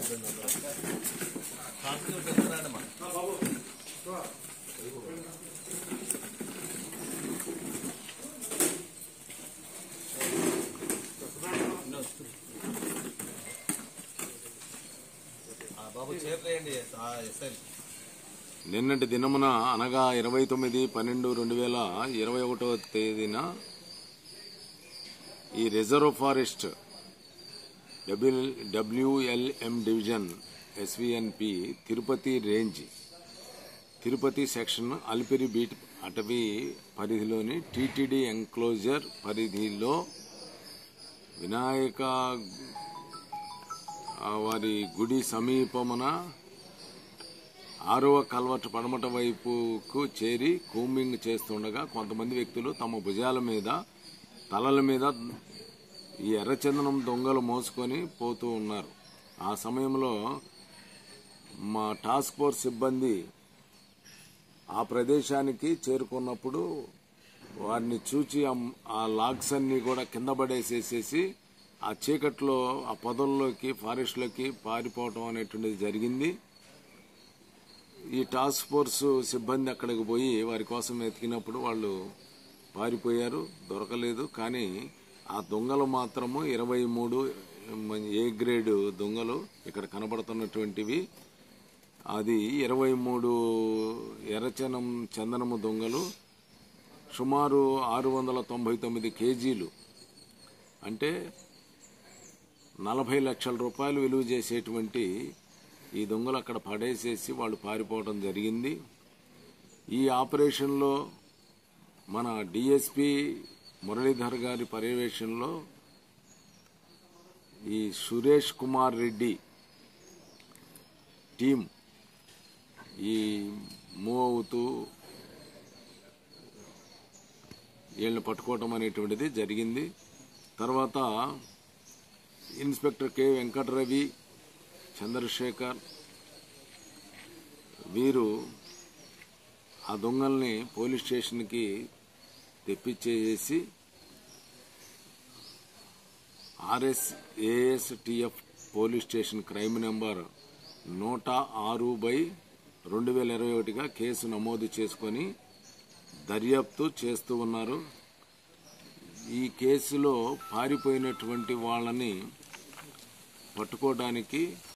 బాబు చేపలేయండి SI నిన్నటి దినమున అనగా ఇరవై తొమ్మిది పన్నెండు రెండు వేల ఇరవై ఒకటవ తేదీన ఈ reserve forest W WLM division SVNP Tirupati range Tirupati section Alipiri beat అటవీ పరిధిలోని టీటీడీ ఎంక్లోజర్ పరిధిలో వినాయక ఆ, వారి గుడి సమీపమున ఆరవ కల్వర్ట్ పడమట వైపుకు చేరి కూంబింగ్ చేస్తుండగా కొంతమంది వ్యక్తులు తమ భుజాల మీద తలల మీద ఈ ఎర్రచందనం దొంగలు మోసుకొని పోతూ ఉన్నారు ఆ సమయంలో మా టాస్క్ ఫోర్స్ సిబ్బంది ఆ ప్రదేశానికి చేరుకున్నప్పుడు వారిని చూచి ఆ- ఆ లాగ్స్ అన్ని కూడా కింద పడేసేసేసి ఆ చీకట్లో ఆ పొదల్లోకి ఫారెస్ట్లోకి పారిపోవటం అనేటువంటిది జరిగింది ఈ టాస్క్ ఫోర్స్ సిబ్బంది అక్కడికి పోయి వారి కోసం వెతికినప్పుడు వాళ్ళు పారిపోయారు దొరకలేదు కానీ ఆ దొంగలు మాత్రము ఇరవై మూడు ఏ గ్రేడ్ దొంగలు ఇక్కడ కనబడుతున్నటువంటివి అది ఇరవై మూడు ఎర్రచనం చందనము దొంగలు సుమారు ఆరు వందల తొంభై తొమ్మిది కేజీలు అంటే నలభై లక్షల రూపాయలు విలువ చేసేటువంటి ఈ దొంగలు అక్కడ పడేసేసి వాళ్ళు పారిపోవడం జరిగింది ఈ ఆపరేషన్లో మన డిఎస్పి మురళీధర్ గారి పర్యవేక్షణలో ఈ సురేష్ కుమార్ రెడ్డి టీం ఈ మూవ్ అవుతూ వీళ్ళని పట్టుకోవటం అనేటువంటిది జరిగింది తర్వాత ఇన్స్పెక్టర్ కె వెంకటరవి చంద్రశేఖర్ వీరు ఆ దొంగల్ని పోలీస్ స్టేషన్కి తెప్పించేసి RS ASTF police station crime number నూట ఆరు బై రెండు వేల ఇరవై ఒకటిగా కేసు నమోదు చేసుకొని దర్యాప్తు చేస్తూ ఉన్నారు ఈ కేసులో పారిపోయినటువంటి వాళ్ళని పట్టుకోవడానికి